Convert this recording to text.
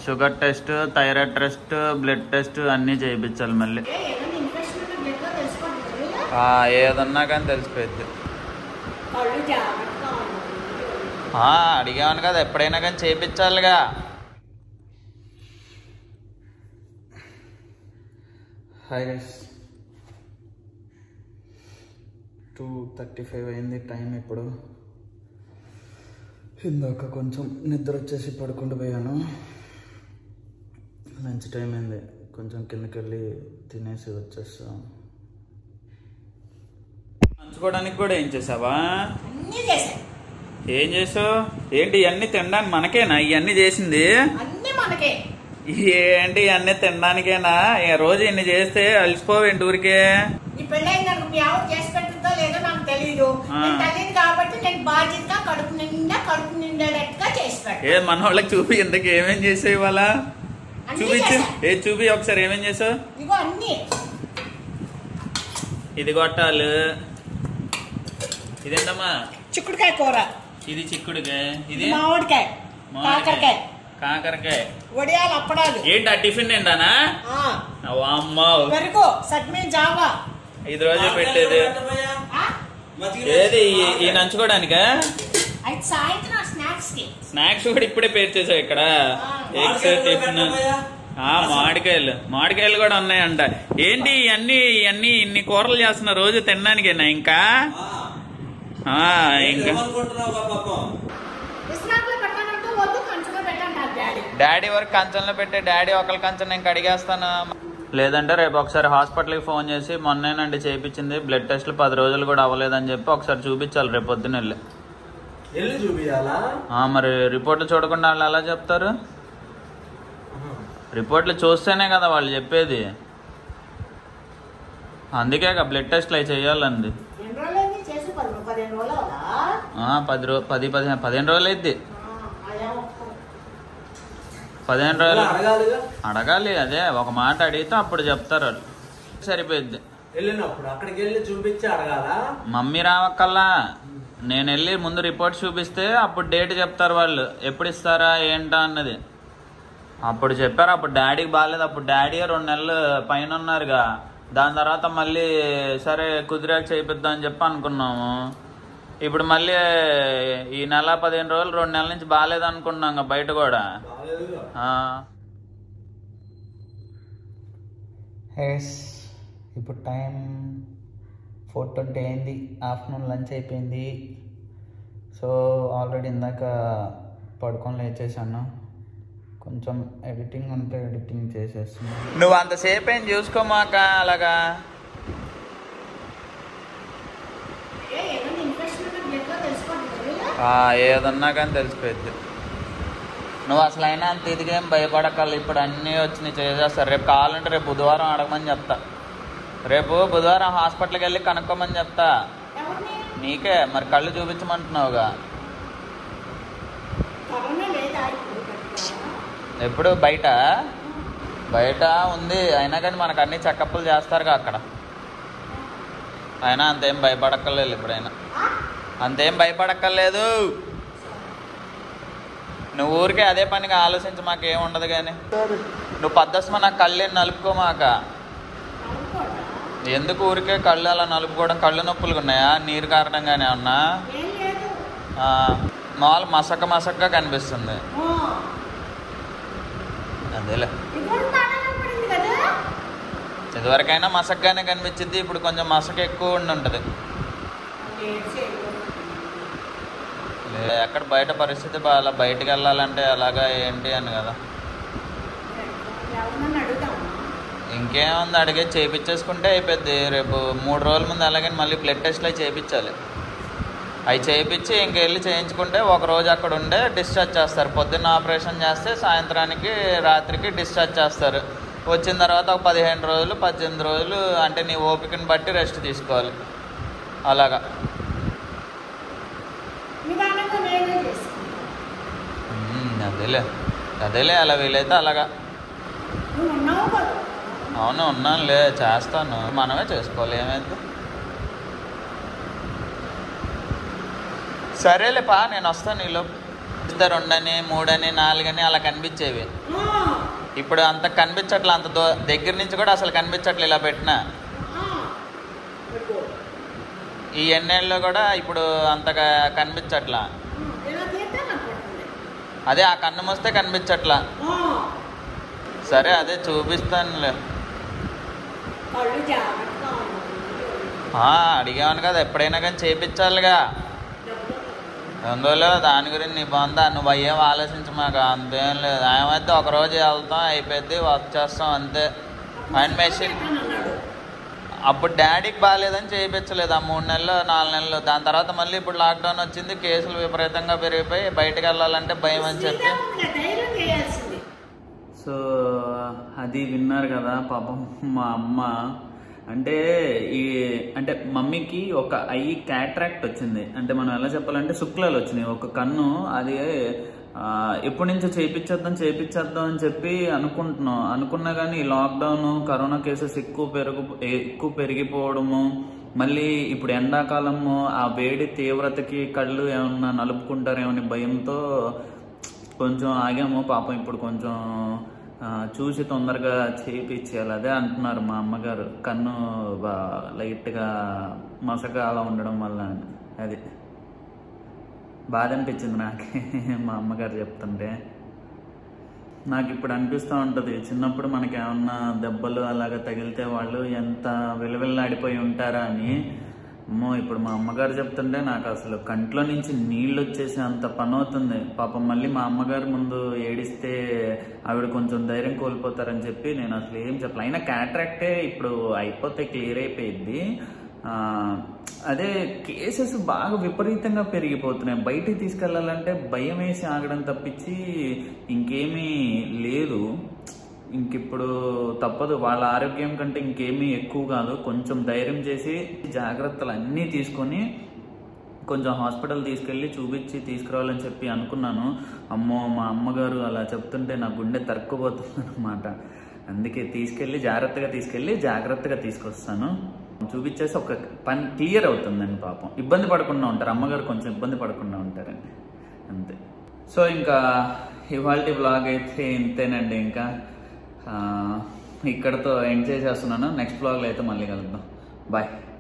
Sugar test thyroid test blood test అన్నీ చేయించాలి మళ్ళీ ఏ, ఏదైనా ఇన్ఫెక్షన్ ఉంటే బ్లడ్లో తెలిసిపోతుంది కదా? ఆ, ఏదన్నా కానీ తెలిసిపోద్ది కళ్ళు జాగ్రత్తగా ఉండాలి. ఆ, అడిగాను కదా ఎప్పుడైనా కానీ చేయించాలిగా hi guys two thirty five అయింది టైం ఇప్పుడు ఇందాక కొంచెం నిద్ర వచ్చేసి పడుకుంటూ పోయాను లంచ్ టైం అయింది కొంచెం కిందకి వెళ్ళి తినేసి వచ్చేస్తాం నంచుకోవడానికి కూడా ఏం చేసావా అన్నీ చేశాను ఏం చేసావు ఏంటి ఇవన్నీ తినడానికి మనకేనా ఇవన్నీ చేసింది అన్నీ మనకే ఏంటి ఇవన్నీ తినడానికేనా ఏ రోజు ఇన్ని చేస్తే అలసిపోవేంటి ఊరికే నీ పెళ్ళైన మీ ఆవిడ చేసి పెట్టిందో లేదో నాకు తెలియదు ఆ. నేను తల్లిని కాబట్టి నేను బాధ్యతగా కడుపు నిండా కడుపు నిండేటట్టుగా చేసి ఏ పెట్టాను మన వాళ్ళకి చూపి ఇంతకు ఏమేం చేసావు ఇవాళ అన్నీ చూపించు చేశా. ఏ చూపి ఒకసారి ఏమేం చేసావు ఇగో అన్నీ ఇది గొట్టాలు ఇదేంటమ్మా చిక్కుడుకాయ కూర ఇది చిక్కుడుగా ఇది ఇది మామిడికాయ కాకరకాయ కాకరకాయ వడియాలు అప్పడాలు ఏంటి ఆ టిఫిన్ ఏంటానా ఆ, అమ్మా పెరుగు సగ్మీన్ జావా ఇది రోజే పెట్టేది ఆ? ఏది ఈ- ఈ నంచుకోవడానికా అయితే సాయంత్రం స్నాక్స్ కి స్నాక్స్ కూడా ఇప్పుడే పేరు చేసావు ఇక్కడ ఎగ్స్ టిఫిన్ ఆ మామిడికాయలు మామిడికాయలు కూడా ఉన్నాయంట ఏంటి ఇవన్నీ ఇవన్నీ ఇన్ని కూరలు చేస్తున్న రోజు తినడానికేనా ఇంకా ఆ, ఇంకా విశ్రాంతిలో పెట్టానంటూ వద్దు కంచులో పెట్టండి డాడీ డాడీ వరకు కంచంలో పెట్టి డాడీ ఒకరి కంచం నేను కడిగేస్తాను లేదంటే రేపు ఒకసారి హాస్పిటల్కి ఫోన్ చేసి మొన్నేనండి చేయించింది బ్లడ్ టెస్ట్లు పది రోజులు కూడా అవ్వలేదని చెప్పి ఒకసారి చూపించాలి రేపు పొద్దున్న వెళ్ళి ఎల్లు చూపియాలా ఆ, మరి రిపోర్ట్లు చూడకుండా వాళ్ళు ఎలా చెప్తారు రిపోర్ట్లు చూస్తేనే కదా వాళ్ళు చెప్పేది అందుకే బ్లడ్ టెస్ట్లు అవి చేయాలండి ఎన్ని రోజులైంది చేసి పది పదిహేను రోజులు అవుదా ఆ, పది రో పది పదిహేను పదిహేను రోజులు అయింది అయ్యా పదిహేను రోజులు అడగాలిగా అడగాలి అదే ఒక మాట అడిగితే అప్పుడు చెప్తారు వాళ్ళు సరిపోయింది వెళ్ళినప్పుడు అక్కడికి వెళ్ళి చూపించి అడగాలా మమ్మీ రావక్కల్లా నేను వెళ్ళి ముందు రిపోర్ట్ చూపిస్తే అప్పుడు డేట్ చెప్తారు వాళ్ళు ఎప్పుడు ఇస్తారా ఏంటా అన్నది అప్పుడు చెప్పారు అప్పుడు డాడీకి బాగాలేదు అప్పుడు డాడీ రెండు నెలలు పైన ఉన్నారుగా దాని తర్వాత మళ్ళీ సరే కుదిరాక చేయిద్దాం అని చెప్పి అనుకున్నాము ఇప్పుడు మళ్ళీ ఈ నెల పదిహేను రోజులు రెండు నెలల నుంచి బాగాలేదు అనుకున్నాం ఇంకా బయట కూడా బాగాలేదుగా ఆ. హేస్ ఇప్పుడు టైం ఫోర్ ట్వంటీ అయింది ఆఫ్టర్నూన్ లంచ్ అయిపోయింది సో ఆల్రెడీ ఇందాక పడుకొని లేచేసాను కొంచెం ఎడిటింగ్ ఉంటే ఎడిటింగ్ చేసేస్తున్నాను నువ్వు అంతసేపు ఏం చూసుకోమాక అలాగా ఏ, ఏమైనా ఇన్ఫెక్షన్ ఉంటే బ్లడ్లో తెలిసిపోతుంది కదా? ఆ, ఏదన్నా కానీ తెలిసిపోయింది నువ్వు అసలు అయినా అంత ఇదిగేం భయపడకాలి ఇప్పుడు అన్నీ వచ్చి నీ చేసేస్తారు రేపు కావాలంటే రేపు బుధవారం అడగమని చెప్తా రేపు బుధవారం హాస్పిటల్కి వెళ్ళి కనుక్కోమని చెప్తా ఎవరిని నీకే మరి కళ్ళు చూపించమంటున్నావుగా కరోనా లేదా ఇప్పుడు గట్టిగా? ఎప్పుడు బయట బయట ఉంది అయినా కానీ మనకు అన్ని చెకప్లు చేస్తారుగా అక్కడ అయినా అంతేం భయపడక్కర్లేదు ఇప్పుడైనా ఆ? అంతేం భయపడక్కర్లేదు నువ్వు ఊరికే అదే పనిగా ఆలోచించి మాకేం ఉండదు కానీ నువ్వు పద్దస్మ నాకు కళ్ళు నలుపుకోమాక అనుకోడా? ఎందుకు ఊరికే కళ్ళు అలా నలుపుకోవడం కళ్ళు నొప్పులు ఉన్నాయా నీరు కారణంగానే ఉన్నా ఏం లేదు మామూలు మసక మసకగా కనిపిస్తుంది ఆ, అదేలే ఇప్పుడు బాగా కనపడింది కదా ఇదివరకైనా మసకగానే కనిపించింది ఇప్పుడు కొంచెం మసక ఎక్కువ ఉండి ఉంటుంది లేదు చేయలేదు. లే, ఎక్కడ బయట పరిస్థితి బాగా బయటికి వెళ్ళాలంటే అలాగా ఏంటి అని కదా ఎవరినన్నా అడుగుదామా ఇంకేముంది అడిగే చేయించేసుకుంటే అయిపోద్ది రేపు మూడు రోజుల ముందు అలాగే మళ్ళీ బ్లడ్ టెస్ట్లు అవి చేయించాలి అవి చేయించి ఇంక వెళ్ళి చేయించుకుంటే ఒక రోజు అక్కడ ఉండే డిశ్చార్జ్ చేస్తారు పొద్దున్న ఆపరేషన్ చేస్తే సాయంత్రానికి రాత్రికి డిశ్చార్జ్ చేస్తారు వచ్చిన తర్వాత ఒక పదిహేను రోజులు పద్దెనిమిది రోజులు అంటే నీ ఓపికని బట్టి రెస్ట్ తీసుకోవాలి అలాగా నిదానంగా నేనే చేసుకుంటాను ఉమ్, అదేలే అదేలే అలా వీలైతే అలాగా నువ్వు ఉన్నావు కదా అవును ఉన్నానులే చేస్తాను మనమే చేసుకోవాలి ఏమైంది సరేలే పా నేను వస్తాను నీలో చూస్తే రెండని మూడని నాలుగని అలా కనిపించేవి ఆ, ఇప్పుడు అంత కనిపించట్లే అంత దో దగ్గర నుంచి కూడా అసలు కనిపించట్లే ఇలా పెట్టినా ఆ. పెట్టుకో. ఈ ఎన్నేళ్ళలో కూడా ఇప్పుడు అంతగా కనిపించట్లా ఆ, ఇలా తీస్తే కనపడుతుంది అదే ఆ కన్ను మూస్తే కనిపించట్లా ఆ, సరే అదే చూపిస్తానులే కళ్ళు జాగ్రత్తగా ఉన్నాయి ఆ, అడిగాను కదా ఎప్పుడైనా కానీ చేయించాలిగా అందువల్ల దాని గురించి నీ బాగుందా నువ్వు అయ్యేం ఆలోచించు మాకు అంతేం లేదు ఏమైతే ఒకరోజు వెళ్తాం అయిపోద్ది వర్క్ చేస్తాం అంతే అండ్ మెషిన్ అన్నాడు అప్పుడు డాడీకి బాగాలేదని చేయించలేదు ఆ మూడు నెలలు నాలుగు నెలలు దాని తర్వాత మళ్ళీ ఇప్పుడు లాక్డౌన్ వచ్చింది కేసులు విపరీతంగా పెరిగిపోయి బయటకు వెళ్ళాలంటే భయం అని చెప్పి శ్రీరాముడిగా ధైర్యం చేయాల్సింది సో అది విన్నారు కదా పాపం మా అమ్మ అంటే ఈ అంటే మమ్మీకి ఒక ఐ క్యాట్రాక్ట్ వచ్చింది అంటే మనం ఎలా చెప్పాలంటే శుక్లాలు వచ్చినాయి ఒక కన్ను అది ఆ, ఎప్పటి నుంచో చేయించేద్దాం చేయించేద్దాం అని చెప్పి అనుకుంటున్నాం అనుకున్నా కానీ ఈ లాక్డౌన్ కరోనా కేసెస్ ఎక్కువ పెరుగు ఎక్కువ పెరిగిపోవడము మళ్ళీ ఇప్పుడు ఎండాకాలము ఆ వేడి తీవ్రతకి కళ్ళు ఏమన్నా నలుపుకుంటారేమని భయంతో కొంచెం ఆగాము పాపం ఇప్పుడు కొంచెం ఆ, చూసి తొందరగా చేయించేయాలి అదే అంటున్నారు మా అమ్మగారు కన్ను బా- లైట్గా మసక అలా ఉండడం వల్ల అని. అది బాధ అనిపించింది నాకు మా అమ్మగారు చెప్తుంటే నాకు ఇప్పుడు అనిపిస్తూ ఉంటుంది చిన్నప్పుడు మనకి ఏమన్నా దెబ్బలు అలాగ తగిలితే వాళ్ళు ఎంత విలువిల్లాడిపోయి ఉంటారా అని అమ్మో ఇప్పుడు మా అమ్మగారు చెప్తుంటే నాకు అసలు కంట్లో నుంచి నీళ్ళు వచ్చేసి అంత పని అవుతుంది పాపం మళ్ళీ మా అమ్మగారు ముందు ఏడిస్తే ఆవిడ కొంచెం ధైర్యం కోల్పోతారని చెప్పి నేను అసలు ఏం చెప్పలే అయినా క్యాట్రాక్టే ఇప్పుడు అయిపోతే క్లియర్ అయిపోయింది ఆ, అదే కేసెస్ బాగా విపరీతంగా పెరిగిపోతున్నాయి బయటికి తీసుకెళ్లాలంటే భయం వేసి ఆగడం తప్పించి ఇంకేమీ లేదు ఇంకిప్పుడు తప్పదు వాళ్ళ ఆరోగ్యం కంటే ఇంకేమీ ఎక్కువ కాదు కొంచెం ధైర్యం చేసి జాగ్రత్తలు అన్నీ తీసుకొని కొంచెం హాస్పిటల్ తీసుకెళ్ళి చూపించి తీసుకురావాలని చెప్పి అనుకున్నాను అమ్మో మా అమ్మగారు అలా చెప్తుంటే నా గుండె తరుక్కుపోతుంది అనమాట అందుకే తీసుకెళ్ళి జాగ్రత్తగా తీసుకెళ్ళి జాగ్రత్తగా తీసుకొస్తాను చూపించేసి ఒక పని క్లియర్ అవుతుందండి పాపం ఇబ్బంది పడకుండా ఉంటారు అమ్మగారు కొంచెం ఇబ్బంది పడకుండా ఉంటారండి అంతే సో ఇంకా ఇవాళ బ్లాగ్ అయితే ఇంతేనండి ఇంకా ఆ, ఇక్కడతో ఎండ్ చేసేస్తున్నాను నెక్స్ట్ బ్లాగ్లో అయితే మళ్ళీ కలుద్దాం బాయ్